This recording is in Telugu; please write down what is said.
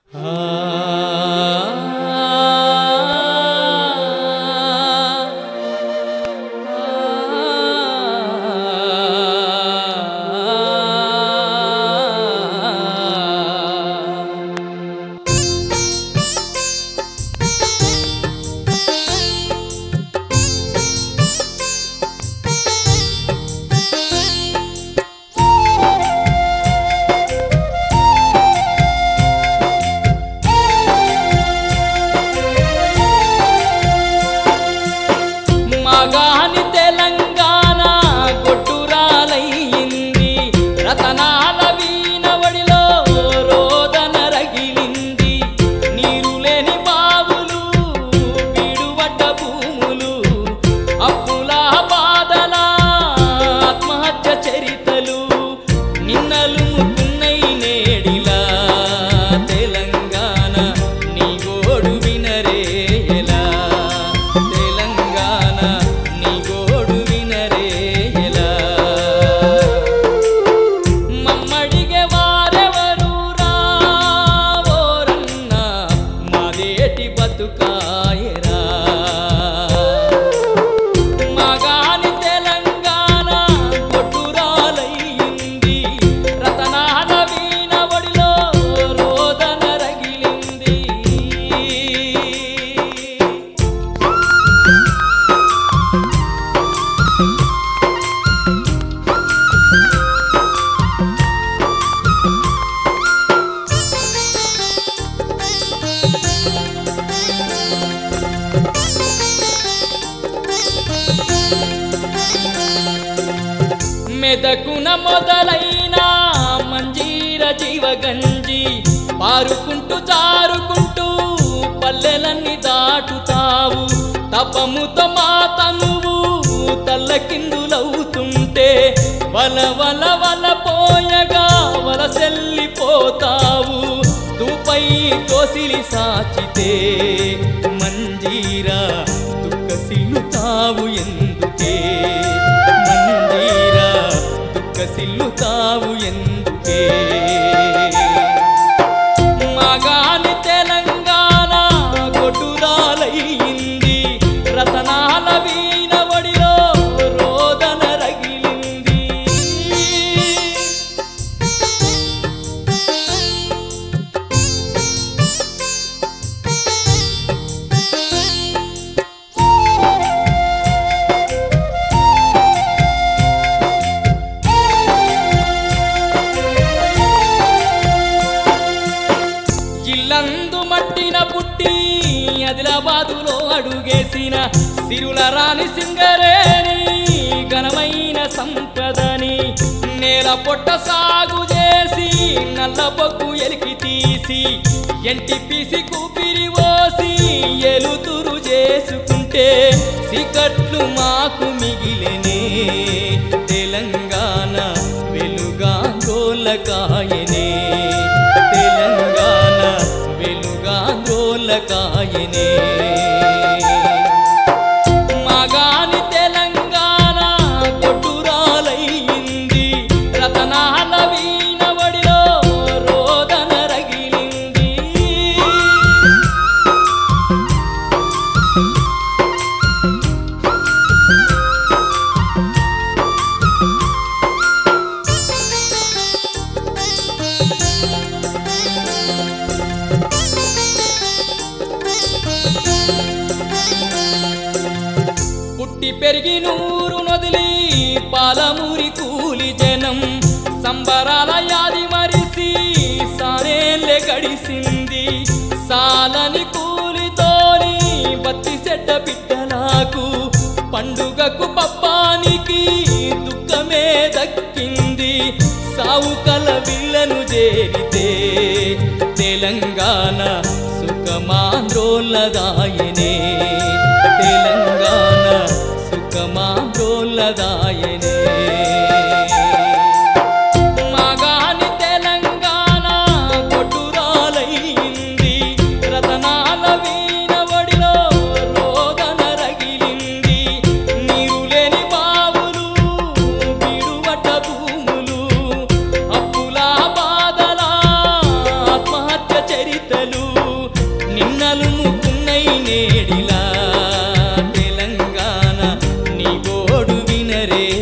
మగాని తెలంగాణ కొట్టురాలయ్యింది రతనాల వీణవడిలో రోదన రగిలింది నీరు లేని బావులు బీడువడ్డ భూములు అప్పుల బాధల ఆత్మహత్య చరితలు నిన్నలు ముకున్నై నేడిలా తెలంగాణ నీ గోడు వినరే ఎలా తెలంగాణ నీ గోడు వినరే ఎలా మమ్మడిగే వారెవరు రావోరన్న మాదేటి బతుకాయరా మగాని తెలంగాణ కొట్టురాలయ్యింది రతనాల వీణవడిలో రోదన రగిలింది మెదకున మొదలైన మంజీర జీవగంజి పారుకుంటూ జారుకుంటూ పల్లెలన్నీ దాటుతావు తపముతో మా తనువు తల్లకిందులవుతుంటే వల వల వల పోయగా వలసెల్లిపోతావు దుపై తోసిలి సాచితే మంజీరా దుఃఖసిల్లుతావు ఎందుకే మంజీరా దుఃఖసిల్లుతావు ఎందుకే మగాని తెలంగాణ కొట్టురాలయ్యింది రతనాల వీణవడిలో రోదన రగిలింది ఇల్లందు మట్టిన పుట్టి ఆదిలాబాదులో అడుగేసిన సిరుల రాణి సింగరేణి ఘనమైన సంపదని నేల పొట్ట సాగు చేసి నల్ల బొగ్గు ఎలికి తీసి ఎంటి పీసి కూపిరి పోసి ఎలుతురు చేసుకుంటే సికట్లు మాకు మిగిలినే తెలంగాణ వెలుగా గోలకాయనే తెలంగాణ వెలుగా గోలకాయనే మగాని తెలంగాణ కొట్టురాలయ్యింది రతనాల వీణవడిలో రోదన రగిలింది పుట్టి పెరిగి నూరు నదిలి పాలమూరి కూలి జనం సంబరాల యాది మరిసి సారేళ్ళే గడిసింది సాలని కూలితోని బత్తి చెడ్డ బిడ్డలకు పండుగకు పప్పానికి దుఃఖమే దక్కింది సావు కల విల్లను చేరితే తెలంగాణ సుఖమాంద్రోలదాయనే తెలంగాణ సుఖమాంద్రోలదాయనే మగాని తెలంగాణ కొట్టురాలయ్యింది రతనాల వీణవడిలో రోదన రగిలింది నీరు లేని బావులు బీడువట భూములు అప్పుల బాధల ఆత్మహత్య చరితలు రే